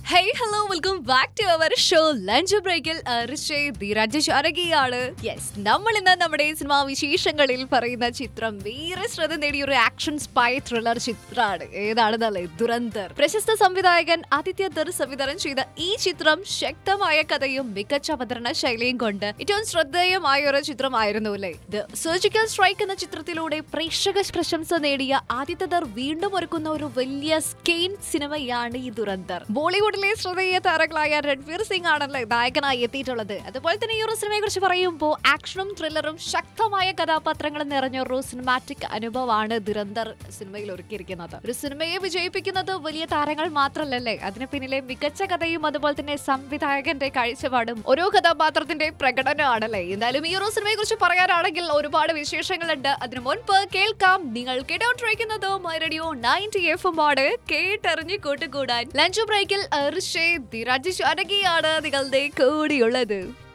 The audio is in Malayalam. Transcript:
hey hello welcome back to our show lunch ബ്രേക്കിൽ ധീരാജാരകിയാണ് യെസ് നമ്മൾ ഇന്ന് നമ്മുടെ സിനിമാ വിശേഷങ്ങളിൽ പറയുന്ന ചിത്രം വേറെ ശ്രദ്ധ നേടിയ ഒരു ആക്ഷൻ സ്പൈ ത്രില്ലർ ചിത്രമാണ് ഏതാണെന്നല്ലേ ദുരന്തർ പ്രശസ്ത സംവിധായകൻ ആദിത്യ ദർ സംവിധാനം ചെയ്ത ഈ ചിത്രം ശക്തമായ കഥയും മികച്ച അവതരണ ശൈലിയും കൊണ്ട് ഏറ്റവും ശ്രദ്ധേയമായ ഒരു ചിത്രമായിരുന്നു അല്ലേ ദ സർജിക്കൽ സ്ട്രൈക്ക് എന്ന ചിത്രത്തിലൂടെ പ്രേക്ഷക പ്രശംസ നേടിയ ആദിത്യ ദർ വീണ്ടും ഒരുക്കുന്ന ഒരു വലിയ സ്കെയിൻ സിനിമയാണ് ഈ ദുരന്തർ ബോളിവുഡിലെ ശ്രദ്ധേയ താരങ്ങളായ രൺവീർ സിംഗ് ആണല്ലേ നായകനായി എത്തിയിട്ടുള്ളത് അതുപോലെ തന്നെ ഈ ഒരു സിനിമയെ കുറിച്ച് പറയുമ്പോൾ ആക്ഷനും ത്രില്ലറും ശക്തമായ കഥാപാത്രങ്ങളും നിറഞ്ഞ ഒരു സിനിമാറ്റിക് അനുഭവമാണ് ദുരന്തർ സിനിമയിൽ ഒരുക്കിയിരിക്കുന്നത് ഒരു സിനിമയെ വിജയിപ്പിക്കുന്നത് വലിയ താരങ്ങൾ മാത്രമല്ലല്ലേ അതിന് പിന്നിലെ മികച്ച കഥയും അതുപോലെ തന്നെ സംവിധായകന്റെ കാഴ്ചപ്പാടും ഓരോ കഥാപാത്രത്തിന്റെ പ്രകടനമാണല്ലേ എന്തായാലും ഈ ഒരു സിനിമയെ കുറിച്ച് പറയാനാണെങ്കിൽ ഒരുപാട് വിശേഷങ്ങളുണ്ട് അതിനു മുൻപ് കേൾക്കാം നിങ്ങൾ കേട്ടോണ്ടിരിക്കുന്നത് റേഡിയോ നയൻറ്റി എഫ് എം ആണ് കേട്ടറിഞ്ഞ് കൂട്ടുകൂടാൻ ലഞ്ച് ബ്രേക്കിൽ ഋഷേ ധിരാജ് അരകിയാണ് നിങ്ങളുടെ കൂടിയുള്ളത്